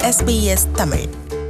SBS Tamil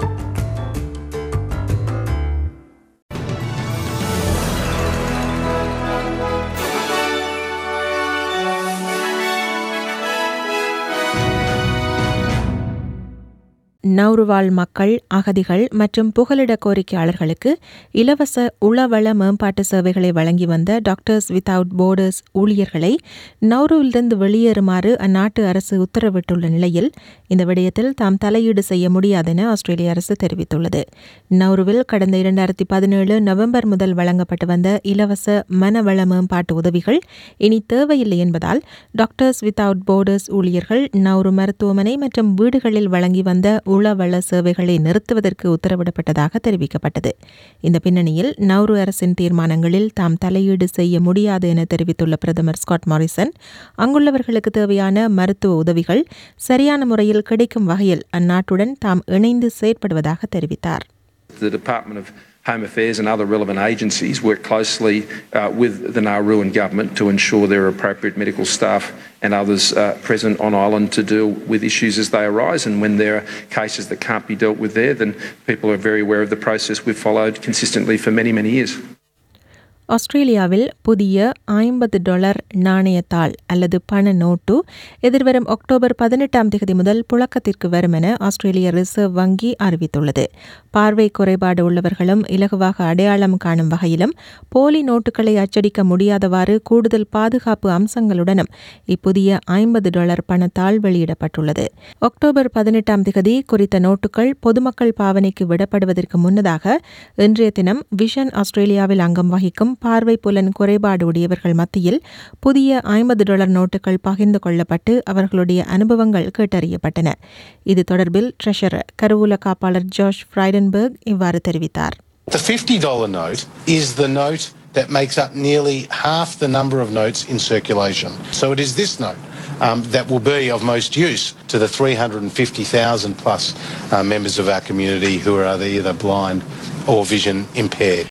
நௌருவால் மக்கள் அகதிகள் மற்றும் புகலிட கோரிக்கையாளர்களுக்கு இலவச உளவள மேம்பாட்டு சேவைகளை வழங்கி வந்த டாக்டர்ஸ் வித்தவுட் போர்டர்ஸ் ஊழியர்களை நௌருவிலிருந்து வெளியேறுமாறு அந்நாட்டு அரசு உத்தரவிட்டுள்ள நிலையில் இந்த விடயத்தில் தாம் தலையீடு செய்ய முடியாதென ஆஸ்திரேலிய அரசு தெரிவித்துள்ளது நௌருவில் கடந்த இரண்டாயிரத்தி பதினேழு நவம்பர் முதல் வழங்கப்பட்டு வந்த இலவச மனவள மேம்பாட்டு உதவிகள் இனி தேவையில்லை என்பதால் டாக்டர்ஸ் வித்தவுட் போர்டர்ஸ் ஊழியர்கள் நௌரு மருத்துவமனை மற்றும் வீடுகளில் வழங்கி வந்த உளவள சேவைகளை நிறுத்துவதற்கு உத்தரவிடப்பட்டதாக தெரிவிக்கப்பட்டது இந்த பின்னணியில் நௌரு அரசின் தீர்மானங்களில் தாம் தலையீடு செய்ய முடியாது என தெரிவித்துள்ள பிரதமர் ஸ்காட் மாரிசன் அங்குள்ளவர்களுக்கு தேவையான மருத்துவ உதவிகள் சரியான முறையில் கிடைக்கும் வகையில் அந்நாட்டுடன் தாம் இணைந்து செயற்படுவதாக தெரிவித்தார் The Department of Home Affairs and other relevant agencies work closely uh, with the Nauruan government to ensure there are appropriate medical staff and others uh, present on island to deal with issues as they arise. And when there are cases that can't be dealt with there, then people are very aware of the process we've followed consistently for many, many years. ஆஸ்திரேலியாவில் புதிய ஐம்பது dollar நாணயத்தாள் அல்லது பண note எதிர்வரும் October பதினெட்டாம் தேதி முதல் புழக்கத்திற்கு வரும் என ஆஸ்திரேலிய ரிசர்வ் வங்கி அறிவித்துள்ளது பார்வை குறைபாடு உள்ளவர்களும் இலகுவாக அடையாளம் காணும் வகையிலும் போலி நோட்டுகளை அச்சடிக்க முடியாதவாறு கூடுதல் பாதுகாப்பு அம்சங்களுடனும் இப்புதிய ஐம்பது டாலர் பணத்தாள் வெளியிடப்பட்டுள்ளது அக்டோபர் பதினெட்டாம் தேதி குறித்த நோட்டுகள் பொதுமக்கள் பாவனைக்கு விடப்படுவதற்கு முன்னதாக இன்றைய தினம் விஷன் ஆஸ்திரேலியாவில் அங்கம் வகிக்கும் பார்வை புலன் குறைபாடு உடையவர்கள் மத்தியில் புதிய ஐம்பது டாலர் நோட்டுகள் பகிர்ந்து கொள்ளப்பட்டு அவர்களுடைய அனுபவங்கள் கேட்டறியப்பட்டன இது தொடர்பில் ட்ரெஷரர் கருவூல காப்பாளர் ஜார்ஜ் ஃப்ரைடன்பர்க் இவ்வாறு தெரிவித்தார் The $50 note is the note that makes up nearly half the number of notes in circulation. So it is this note um, that will be of most use to the 350,000 plus uh, members of our community who are either blind or vision impaired.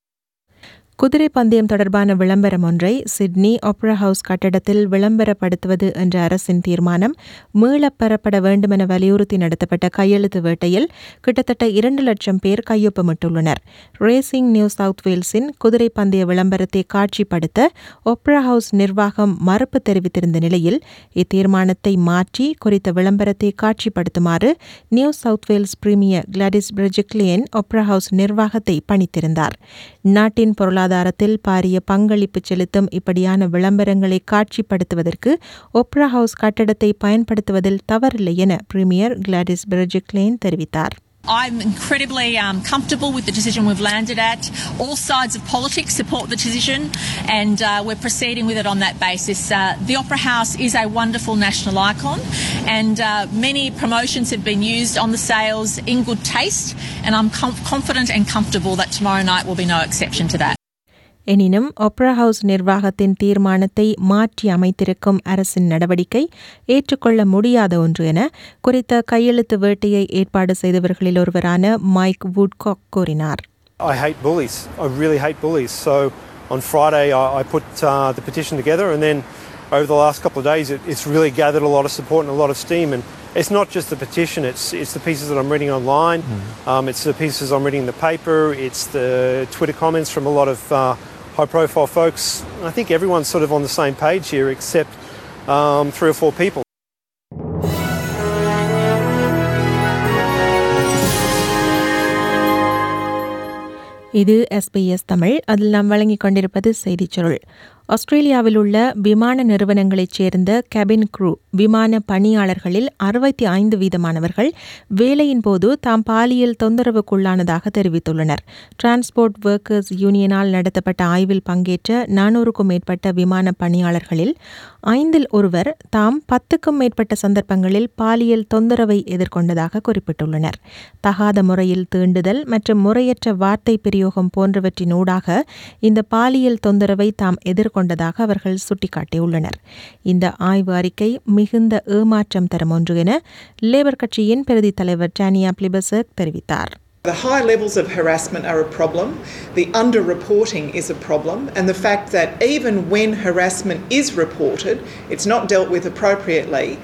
குதிரை பந்தயம் தொடர்பான விளம்பரம் ஒன்றை Sydney Opera house கட்டடத்தில் விளம்பரப்படுத்துவது என்ற அரசின் தீர்மானம் மீளப் பெறப்பட வேண்டுமென வலியுறுத்தி நடத்தப்பட்ட கையெழுத்து வேட்டையில் கிட்டத்தட்ட இரண்டு லட்சம் பேர் கையொப்பமிட்டுள்ளனர் ரேசிங் நியூ சவுத் வேல்ஸின் குதிரை பந்தய விளம்பரத்தை காட்சிப்படுத்த ஒப்ரா ஹவுஸ் நிர்வாகம் மறுப்பு தெரிவித்திருந்த நிலையில் இத்தீர்மானத்தை மாற்றி குறித்த விளம்பரத்தை காட்சிப்படுத்துமாறு New South Wales premier Gladys Berejiklian Opera House நிர்வாகத்தை பணித்திருந்தார் நாட்டின் பொருளாதாரத்தில் பாரிய பங்களிப்பு செலுத்தும் இப்படியான விளம்பரங்களை காட்சிப்படுத்துவதற்கு ஒப்ரா ஹவுஸ் கட்டடத்தை பயன்படுத்துவதில் தவறில்லை என பிரீமியர் கிளாடிஸ் பிரிஜிக்லேன் தெரிவித்தார் I'm incredibly um, comfortable with the decision we've landed at. All sides of politics support the decision, and uh, we're proceeding with it on that basis. Uh, the Opera House is a wonderful national icon, and uh, many promotions have been used on the sales in good taste, and I'm com- confident and comfortable that tomorrow night will be no exception to that. எனினும் Opera House நிர்வாகத்தின் தீர்மானத்தை மாற்றி அமைத்திருக்கும் அரசின் நடவடிக்கை ஏற்றுக்கொள்ள முடியாத ஒன்று என குறித்த கையெழுத்து வேட்டையை ஏற்பாடு செய்தவர்களில் ஒருவரான மைக் வுட்காக் கூறினார் I hate bullies. I really hate bullies. So on Friday, I, I put uh, the petition together, and then over the last couple of days, it, it's really gathered a lot of support and a lot of steam. And it's not just the petition; it's it's the pieces that I'm reading online. Um, it's the pieces I'm reading in the paper. It's the Twitter comments from a lot of uh, high-profile folks. I think everyone's sort of on the same page here, except um, three or four people. இது SBS Tamil அதில் நாம் வழங்கிக் கொண்டிருப்பது செய்திச் சுருள் ஆஸ்திரேலியாவில் உள்ள விமான நிறுவனங்களைச் சேர்ந்த கேபின் க்ரூ விமான பணியாளர்களில் அறுபத்தி ஐந்து வீதமானவர்கள் வேலையின் போது தாம் பாலியல் தொந்தரவுக்குள்ளானதாக தெரிவித்துள்ளனர் டிரான்ஸ்போர்ட் ஒர்க்கர்ஸ் யூனியனால் நடத்தப்பட்ட ஆய்வில் பங்கேற்ற நானூறுக்கும் மேற்பட்ட விமான பணியாளர்களில் ஐந்தில் ஒருவர் தாம் பத்துக்கும் மேற்பட்ட சந்தர்ப்பங்களில் பாலியல் தொந்தரவை எதிர்கொண்டதாக குறிப்பிட்டுள்ளனர் தகாத முறையில் தீண்டுதல் மற்றும் முறையற்ற வார்த்தை பிரயோகம் போன்றவற்றினூடாக இந்த பாலியல் தொந்தரவை தாம் எதிர்கொண்டதாக அவர்கள் சுட்டிக்காட்டியுள்ளனர் இந்த ஆய்வு அறிக்கை மிகுந்த ஏமாற்றம் தரும் ஒன்று என லேபர் கட்சியின் பிரதி தலைவர் டானியா பிளிபசக் தெரிவித்தார் The high levels of harassment are a problem, the underreporting is a problem, and the fact that even when harassment is reported, it's not dealt with appropriately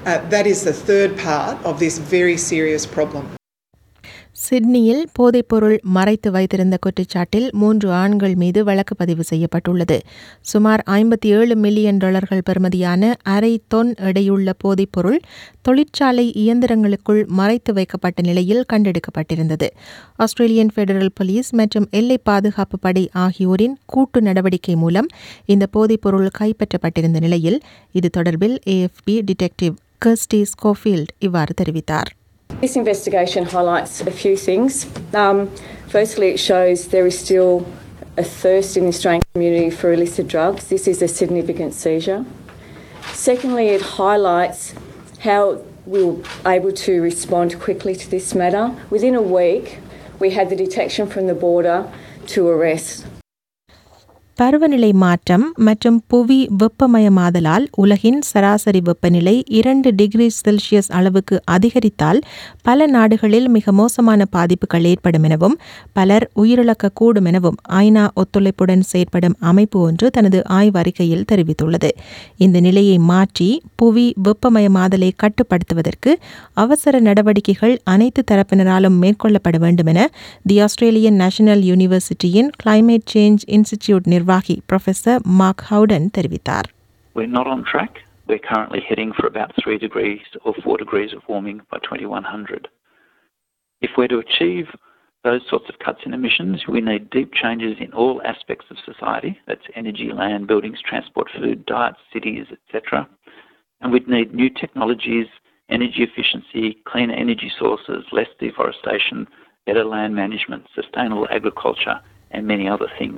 Uh, that is the third part of this very serious problem. சிட்னியில் போதைப்பொருள் மறைத்து வைத்திருந்த குற்றச்சாட்டில் மூன்று ஆண்கள் மீது வழக்கு பதிவு செய்யப்பட்டுள்ளது சுமார் ஐம்பத்தி ஏழு மில்லியன் டாலர்கள் பெறுமதியான அரை தொன் எடையுள்ள போதைப்பொருள் தொழிற்சாலை இயந்திரங்களுக்குள் மறைத்து வைக்கப்பட்ட நிலையில் கண்டெடுக்கப்பட்டிருந்தது ஆஸ்திரேலியன் ஃபெடரல் போலீஸ் மற்றும் எல்லை பாதுகாப்பு படை ஆகியோரின் கூட்டு நடவடிக்கை மூலம் இந்த போதைப்பொருள் கைப்பற்றப்பட்டிருந்த நிலையில் இது தொடர்பில் ஏஎஃப்பி டிடெக்டிவ் கர்ஸ்டி ஸ்கோஃபீல்ட் இவ்வாறு தெரிவித்தார் This investigation highlights a few things. Um, firstly, it shows there is still a thirst in the Australian community for illicit drugs. This is a significant seizure. Secondly, it highlights how we were able to respond quickly to this matter. Within a week, we had the detection from the border to arrest. பருவநிலை மாற்றம் மற்றும் புவி வெப்பமயமாதலால் உலகின் சராசரி வெப்பநிலை இரண்டு degree Celsius அளவுக்கு அதிகரித்தால் பல நாடுகளில் மிக மோசமான பாதிப்புகள் ஏற்படும் எனவும் பலர் உயிரிழக்கக்கூடும் எனவும் ஐநா ஒத்துழைப்புடன் செயற்படும் அமைப்பு ஒன்று தனது ஆய்வறிக்கையில் தெரிவித்துள்ளது இந்த நிலையை மாற்றி புவி வெப்பமயமாதலை கட்டுப்படுத்துவதற்கு அவசர நடவடிக்கைகள் அனைத்து தரப்பினராலும் மேற்கொள்ளப்பட வேண்டும் என தி ஆஸ்திரேலியன் நேஷனல் யூனிவர்சிட்டியின் கிளைமேட் சேஞ்ச் இன்ஸ்டிடியூட் நிர்வாகி ப்ரொஃபசர் மார்க் ஹவுடன் தெரிவித்தார் We're not on track. We're currently heading for about 3 degrees or 4 degrees of warming by 2100. If we're to achieve those sorts of cuts in emissions, we need deep changes in all aspects of society. That's energy, land, buildings, transport, food, diets, cities, etc. And we'd need new technologies, energy efficiency, cleaner energy sources, less deforestation, better land management, sustainable agriculture, and many other things.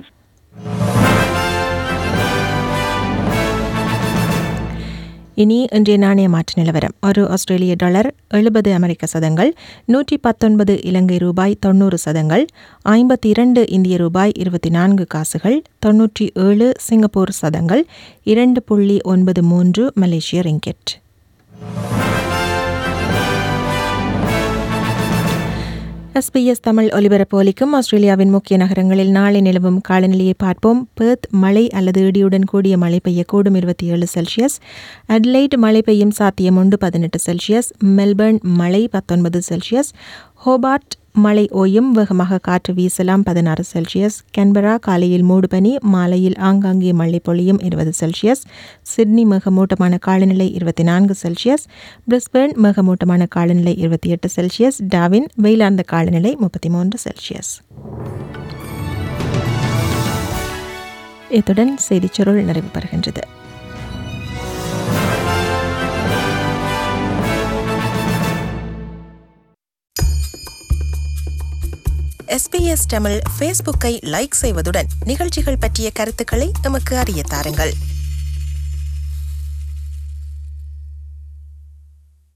இனி இன்றைய நாணய மாற்று நிலவரம் ஒரு ஆஸ்திரேலிய dollar எழுபது அமெரிக்க சதங்கள் நூற்றி பத்தொன்பது இலங்கை ரூபாய் தொண்ணூறு சதங்கள் ஐம்பத்தி இரண்டு இந்திய ரூபாய் இருபத்தி நான்கு காசுகள் தொன்னூற்றி ஏழு சிங்கப்பூர் சதங்கள் இரண்டு புள்ளி ஒன்பது மூன்று மலேசிய ரிங்கெட் எஸ்பிஎஸ் தமிழ் ஒலிபரப்பு ஒலிக்கும் ஆஸ்திரேலியாவின் முக்கிய நகரங்களில் நாளை நிலவும் காலநிலையை பார்ப்போம் பெர்த் மழை அல்லது இடியுடன் கூடிய மழை பெய்யக்கூடும் இருபத்தி ஏழு செல்சியஸ் அட்லைட் மழை பெய்யும் சாத்தியம் உண்டு பதினெட்டு செல்சியஸ் மெல்பர்ன் மழை பத்தொன்பது செல்சியஸ் ஹோபார்ட் மழை ஓயும் வேகமாக காற்று வீசலாம் பதினாறு செல்சியஸ் கேன்பரா காலையில் மூடுபனி மாலையில் ஆங்காங்கே மழை பொழியும் இருபது செல்சியஸ் சிட்னி மேகமூட்டமான காலநிலை இருபத்தி நான்கு செல்சியஸ் பிரிஸ்பேர்ன் மேகமூட்டமான காலநிலை இருபத்தி எட்டு செல்சியஸ் டாவின் வெயிலார்ந்த காலநிலை முப்பத்தி மூன்று செல்சியஸ் இத்துடன் செய்திச் சுருள் நிறைவு பெறுகின்றது எஸ்பிஎஸ் தமிழ் ஃபேஸ்புக்கை லைக் செய்வதுடன் நிகழ்ச்சிகள் பற்றிய கருத்துக்களை எமக்கு அறிய தாருங்கள்